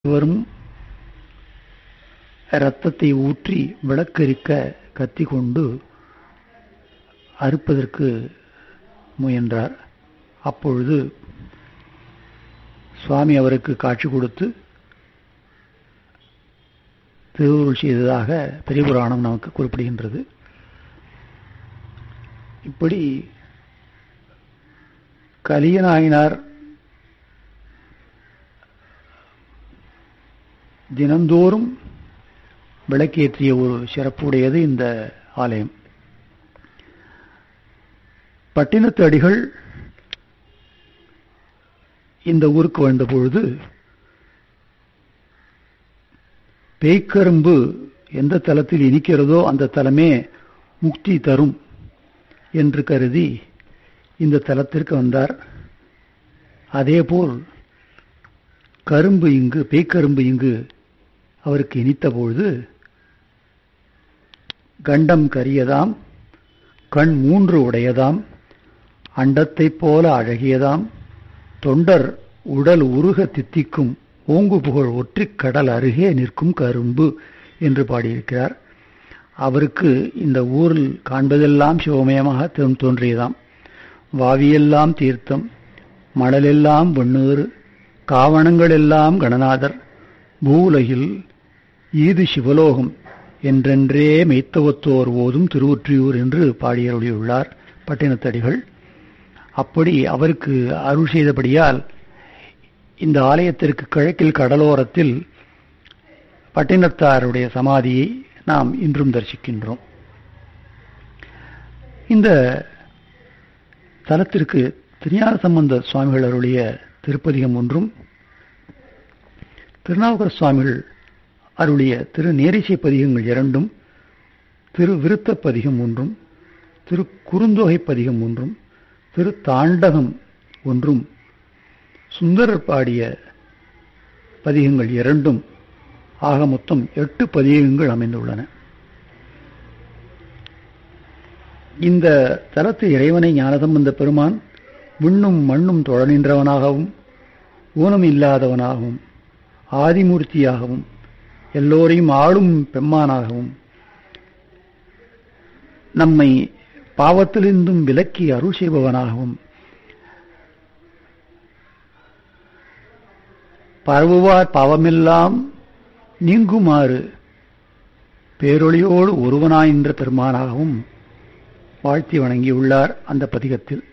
இருவரும் இரத்தத்தை ஊற்றி விளக்கெரிக்க கத்தி கொண்டு அறுப்பதற்கு முயன்றார் அப்பொழுது சுவாமி அவருக்கு காட்சி கொடுத்து திருவுருள் செய்ததாக பெரிய புராணம் நமக்கு குறிப்பிடுகின்றது இப்படி கலியனாயினார் தினந்தோறும் விளக்கேற்றிய ஒரு சிறப்புடையது இந்த ஆலயம் பட்டினத்து அடிகள் இந்த ஊருக்கு வந்த பொழுது பேய்க்கரும்பு எந்த தலத்தில் இனிக்கிறதோ அந்த தலமே முக்தி தரும் என்று கருதி இந்த தலத்திற்கு வந்தார் அதேபோல் கரும்பு இங்கு பேய்க்கரும்பு இங்கு அவருக்கு இனித்த பொழுது கண்டம் கரியதாம் கண் மூன்று உடையதாம் அண்டத்தைப் போல அழகியதாம் தொண்டர் உடல் உருக தித்திக்கும் ஓங்கு புகழ் ஒற்றிக் கடல் அருகே நிற்கும் கரும்பு என்று பாடியிருக்கிறார் அவருக்கு இந்த ஊரில் காண்பதெல்லாம் சிவமயமாக தோன்றியதாம் வாவியெல்லாம் தீர்த்தம் மணலெல்லாம் வெண்ணீறு காவணங்கள் எல்லாம் கணநாதர் பூவுலகில் ஈது சிவலோகம் என்றென்றே மெய்த்தவத்தோர் ஓதும் திருவொற்றியூர் என்று பாடியருளியுள்ளார் பட்டினத்தடிகள் அப்படி அவருக்கு அருள் செய்தபடியால் இந்த ஆலயத்திற்கு கிழக்கில் கடலோரத்தில் பட்டினத்தாருடைய சமாதியை நாம் இன்றும் தரிசிக்கின்றோம் இந்த தலத்திற்கு திருஞான சம்பந்த சுவாமிகள் அருளிய திருப்பதிகம் ஒன்றும் திருநாவுக்கர சுவாமிகள் அருளிய திரு நேரிசை பதிகங்கள் இரண்டும் திரு விருத்த பதிகம் ஒன்றும் திரு குறுந்தொகை பதிகம் ஒன்றும் திரு தாண்டகம் ஒன்றும் சுந்தரர் பாடிய பதிகங்கள் இரண்டும் ஆக மொத்தம் எட்டு பதிகங்கள் அமைந்துள்ளன இந்த தலத்து இறைவனை ஞானசம்பந்த பெருமான் விண்ணும் மண்ணும் தொழ நின்றவனாகவும் ஊனம் இல்லாதவனாகவும் ஆதிமூர்த்தியாகவும் எல்லோரையும் ஆளும் பெம்மானாகவும் நம்மை பாவத்திலிருந்தும் விலக்கி அருள் செய்பவனாகவும் பரவுவார் பாவமெல்லாம் நீங்குமாறு பேரொழியோடு ஒருவனாயின்ற பெருமானாகவும் வாழ்த்தி வணங்கியுள்ளார் அந்த பதிகத்தில்